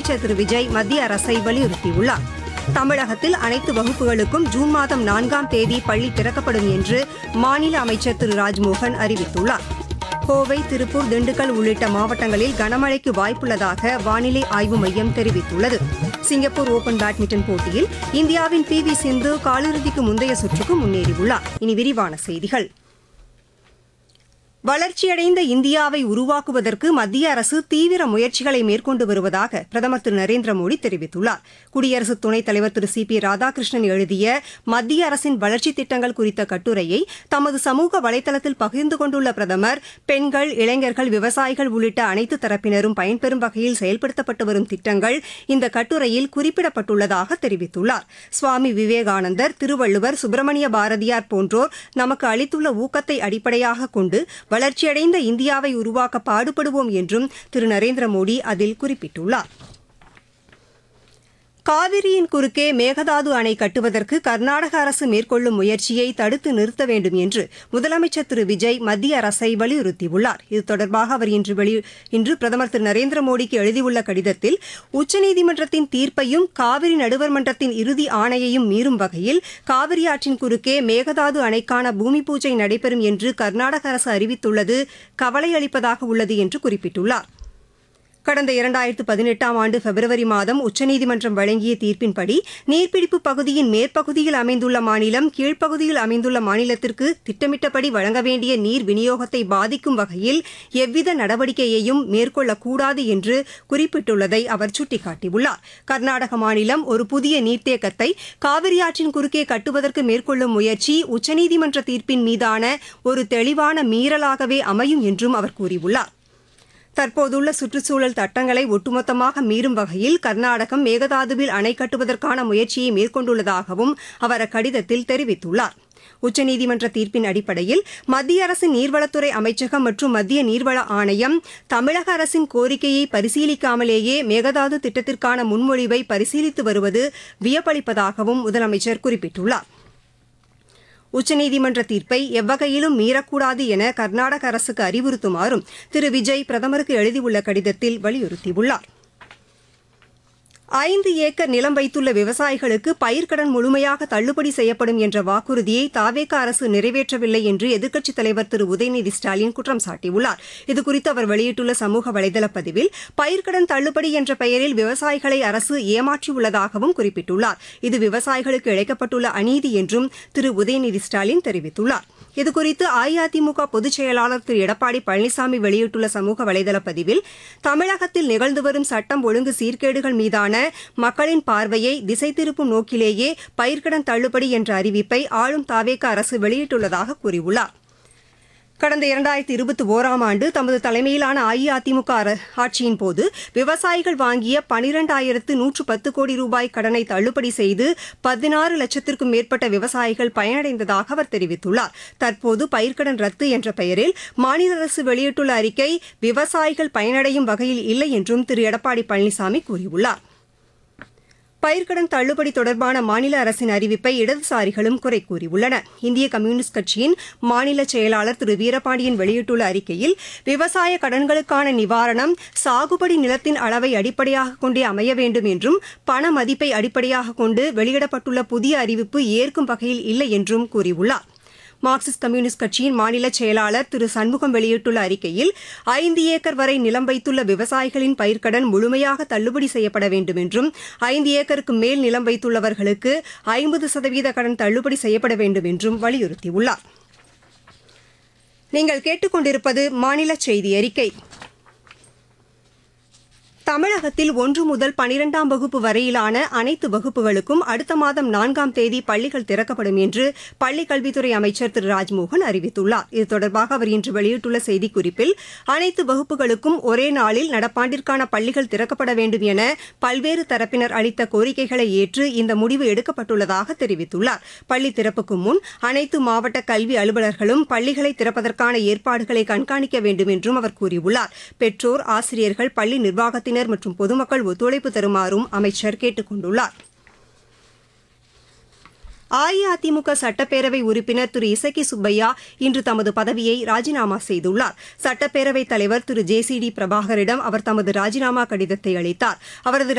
முதலமைச்சர் திரு விஜய் மத்திய அரசை வலியுறுத்தியுள்ளார் தமிழகத்தில் அனைத்து வகுப்புகளுக்கும் ஜூன் மாதம் நான்காம் தேதி பள்ளி திறக்கப்படும் என்று மாநில அமைச்சர் திரு ராஜ்மோகன் அறிவித்துள்ளார் கோவை திருப்பூர் திண்டுக்கல் உள்ளிட்ட மாவட்டங்களில் கனமழைக்கு வாய்ப்புள்ளதாக வானிலை ஆய்வு மையம் தெரிவித்துள்ளது சிங்கப்பூர் ஓபன் பேட்மிண்டன் போட்டியில் இந்தியாவின் பி வி சிந்து காலிறுதிக்கு முந்தைய சுற்றுக்கு முன்னேறியுள்ளார் இனி விரிவான செய்திகள் வளர்ச்சியடைந்த இந்தியாவை உருவாக்குவதற்கு மத்திய அரசு தீவிர முயற்சிகளை மேற்கொண்டு வருவதாக பிரதமர் திரு நரேந்திர மோடி தெரிவித்துள்ளார் குடியரசு துணைத் தலைவர் திரு சி பி ராதாகிருஷ்ணன் எழுதிய மத்திய அரசின் வளர்ச்சித் திட்டங்கள் குறித்த கட்டுரையை தமது சமூக வலைதளத்தில் பகிர்ந்து கொண்டுள்ள பிரதமர் பெண்கள் இளைஞர்கள் விவசாயிகள் உள்ளிட்ட அனைத்து தரப்பினரும் பயன்பெறும் வகையில் செயல்படுத்தப்பட்டு வரும் திட்டங்கள் இந்த கட்டுரையில் குறிப்பிடப்பட்டுள்ளதாக தெரிவித்துள்ளார் சுவாமி விவேகானந்தர் திருவள்ளுவர் சுப்பிரமணிய பாரதியார் போன்றோர் நமக்கு அளித்துள்ள ஊக்கத்தை அடிப்படையாக கொண்டு வளர்ச்சியடைந்த இந்தியாவை உருவாக்க பாடுபடுவோம் என்றும் திரு நரேந்திர மோடி அதில் குறிப்பிட்டுள்ளார் காவிரியின் குறுக்கே மேகதாது அணை கட்டுவதற்கு கர்நாடக அரசு மேற்கொள்ளும் முயற்சியை தடுத்து நிறுத்த வேண்டும் என்று முதலமைச்சர் திரு விஜய் மத்திய அரசை வலியுறுத்தியுள்ளார் இது தொடர்பாக அவர் இன்று வெளி இன்று பிரதமர் திரு நரேந்திர மோடிக்கு எழுதியுள்ள கடிதத்தில் உச்சநீதிமன்றத்தின் தீர்ப்பையும் காவிரி நடுவர் மன்றத்தின் இறுதி ஆணையையும் மீறும் வகையில் காவிரி ஆற்றின் குறுக்கே மேகதாது அணைக்கான பூமி பூஜை நடைபெறும் என்று கர்நாடக அரசு அறிவித்துள்ளது கவலை அளிப்பதாக உள்ளது என்று குறிப்பிட்டுள்ளார் கடந்த இரண்டாயிரத்து பதினெட்டாம் ஆண்டு பிப்ரவரி மாதம் உச்சநீதிமன்றம் வழங்கிய தீர்ப்பின்படி நீர்பிடிப்பு பகுதியின் மேற்பகுதியில் அமைந்துள்ள மாநிலம் கீழ்ப்பகுதியில் அமைந்துள்ள மாநிலத்திற்கு திட்டமிட்டபடி வழங்க வேண்டிய நீர் விநியோகத்தை பாதிக்கும் வகையில் எவ்வித நடவடிக்கையையும் மேற்கொள்ளக்கூடாது என்று குறிப்பிட்டுள்ளதை அவர் சுட்டிக்காட்டியுள்ளார் கர்நாடக மாநிலம் ஒரு புதிய நீர்த்தேக்கத்தை காவிரி ஆற்றின் குறுக்கே கட்டுவதற்கு மேற்கொள்ளும் முயற்சி உச்சநீதிமன்ற தீர்ப்பின் மீதான ஒரு தெளிவான மீறலாகவே அமையும் என்றும் அவர் கூறியுள்ளார் தற்போதுள்ள சுற்றுச்சூழல் சட்டங்களை ஒட்டுமொத்தமாக மீறும் வகையில் கர்நாடகம் மேகதாதுவில் அணை கட்டுவதற்கான முயற்சியை மேற்கொண்டுள்ளதாகவும் அவர் அக்கடிதத்தில் தெரிவித்துள்ளார் உச்சநீதிமன்ற தீர்ப்பின் அடிப்படையில் மத்திய அரசின் நீர்வளத்துறை அமைச்சகம் மற்றும் மத்திய நீர்வள ஆணையம் தமிழக அரசின் கோரிக்கையை பரிசீலிக்காமலேயே மேகதாது திட்டத்திற்கான முன்மொழிவை பரிசீலித்து வருவது வியப்பளிப்பதாகவும் முதலமைச்சர் குறிப்பிட்டுள்ளார் உச்சநீதிமன்ற தீர்ப்பை எவ்வகையிலும் மீறக்கூடாது என கர்நாடக அரசுக்கு அறிவுறுத்துமாறும் திரு விஜய் பிரதமருக்கு எழுதியுள்ள கடிதத்தில் வலியுறுத்தியுள்ளார் ஐந்து ஏக்கர் நிலம் வைத்துள்ள விவசாயிகளுக்கு பயிர்க்கடன் முழுமையாக தள்ளுபடி செய்யப்படும் என்ற வாக்குறுதியை தாவேக அரசு நிறைவேற்றவில்லை என்று எதிர்க்கட்சித் தலைவர் திரு உதயநிதி ஸ்டாலின் குற்றம் சாட்டியுள்ளார் இதுகுறித்து அவர் வெளியிட்டுள்ள சமூக வலைதள பதிவில் பயிர்க்கடன் தள்ளுபடி என்ற பெயரில் விவசாயிகளை அரசு ஏமாற்றியுள்ளதாகவும் குறிப்பிட்டுள்ளார் இது விவசாயிகளுக்கு இழைக்கப்பட்டுள்ள அநீதி என்றும் திரு உதயநிதி ஸ்டாலின் தெரிவித்துள்ளார் இதுகுறித்து அஇஅதிமுக பொதுச் செயலாளர் திரு எடப்பாடி பழனிசாமி வெளியிட்டுள்ள சமூக வலைதள பதிவில் தமிழகத்தில் நிகழ்ந்து வரும் சட்டம் ஒழுங்கு சீர்கேடுகள் மீதான மக்களின் பார்வையை திசை திருப்பும் நோக்கிலேயே பயிர்க்கடன் தள்ளுபடி என்ற அறிவிப்பை ஆளும் தாவேக அரசு வெளியிட்டுள்ளதாக கூறியுள்ளார் கடந்த இரண்டாயிரத்தி இருபத்தி ஓராம் ஆண்டு தமது தலைமையிலான அஇஅதிமுக அர- ஆட்சியின் போது விவசாயிகள் வாங்கிய பனிரெண்டாயிரத்து நூற்று பத்து கோடி ரூபாய் கடனை தள்ளுபடி செய்து பதினாறு லட்சத்திற்கும் மேற்பட்ட விவசாயிகள் பயனடைந்ததாக அவர் தெரிவித்துள்ளார் தற்போது பயிர்க்கடன் ரத்து என்ற பெயரில் மாநில அரசு வெளியிட்டுள்ள அறிக்கை விவசாயிகள் பயனடையும் வகையில் இல்லை என்றும் திரு எடப்பாடி பழனிசாமி கூறியுள்ளார் பயிர்க்கடன் தள்ளுபடி தொடர்பான மாநில அரசின் அறிவிப்பை இடதுசாரிகளும் குறை கூறியுள்ளனர் இந்திய கம்யூனிஸ்ட் கட்சியின் மாநில செயலாளர் திரு வீரபாண்டியன் வெளியிட்டுள்ள அறிக்கையில் விவசாய கடன்களுக்கான நிவாரணம் சாகுபடி நிலத்தின் அளவை அடிப்படையாக கொண்டே அமைய வேண்டும் என்றும் பண மதிப்பை அடிப்படையாக கொண்டு வெளியிடப்பட்டுள்ள புதிய அறிவிப்பு ஏற்கும் வகையில் இல்லை என்றும் கூறியுள்ளார் மார்க்சிஸ்ட் கம்யூனிஸ்ட் கட்சியின் மாநில செயலாளர் திரு சண்முகம் வெளியிட்டுள்ள அறிக்கையில் ஐந்து ஏக்கர் வரை நிலம் வைத்துள்ள விவசாயிகளின் பயிர்க்கடன் முழுமையாக தள்ளுபடி செய்யப்பட வேண்டும் என்றும் ஐந்து ஏக்கருக்கு மேல் நிலம் வைத்துள்ளவர்களுக்கு ஐம்பது சதவீத கடன் தள்ளுபடி செய்யப்பட வேண்டும் என்றும் வலியுறுத்தியுள்ளார் நீங்கள் கேட்டுக்கொண்டிருப்பது மாநில செய்தி அறிக்கை தமிழகத்தில் ஒன்று முதல் பனிரெண்டாம் வகுப்பு வரையிலான அனைத்து வகுப்புகளுக்கும் அடுத்த மாதம் நான்காம் தேதி பள்ளிகள் திறக்கப்படும் என்று பள்ளிக் கல்வித்துறை அமைச்சர் திரு ராஜ்மோகன் அறிவித்துள்ளார் இது தொடர்பாக அவர் இன்று வெளியிட்டுள்ள செய்திக்குறிப்பில் அனைத்து வகுப்புகளுக்கும் ஒரே நாளில் நடப்பாண்டிற்கான பள்ளிகள் திறக்கப்பட வேண்டும் என பல்வேறு தரப்பினர் அளித்த கோரிக்கைகளை ஏற்று இந்த முடிவு எடுக்கப்பட்டுள்ளதாக தெரிவித்துள்ளார் பள்ளி திறப்புக்கு முன் அனைத்து மாவட்ட கல்வி அலுவலர்களும் பள்ளிகளை திறப்பதற்கான ஏற்பாடுகளை கண்காணிக்க வேண்டும் என்றும் அவர் கூறியுள்ளார் பெற்றோர் ஆசிரியர்கள் பள்ளி நிர்வாகத்தினர் மற்றும் பொதுமக்கள் ஒத்துழைப்பு தருமாறும் அமைச்சர் கேட்டுக் கொண்டுள்ளார் அஇஅதிமுக சட்டப்பேரவை உறுப்பினர் திரு இசக்கி சுப்பையா இன்று தமது பதவியை ராஜினாமா செய்துள்ளார் சட்டப்பேரவைத் தலைவர் திரு ஜே சி டி பிரபாகரிடம் அவர் தமது ராஜினாமா கடிதத்தை அளித்தார் அவரது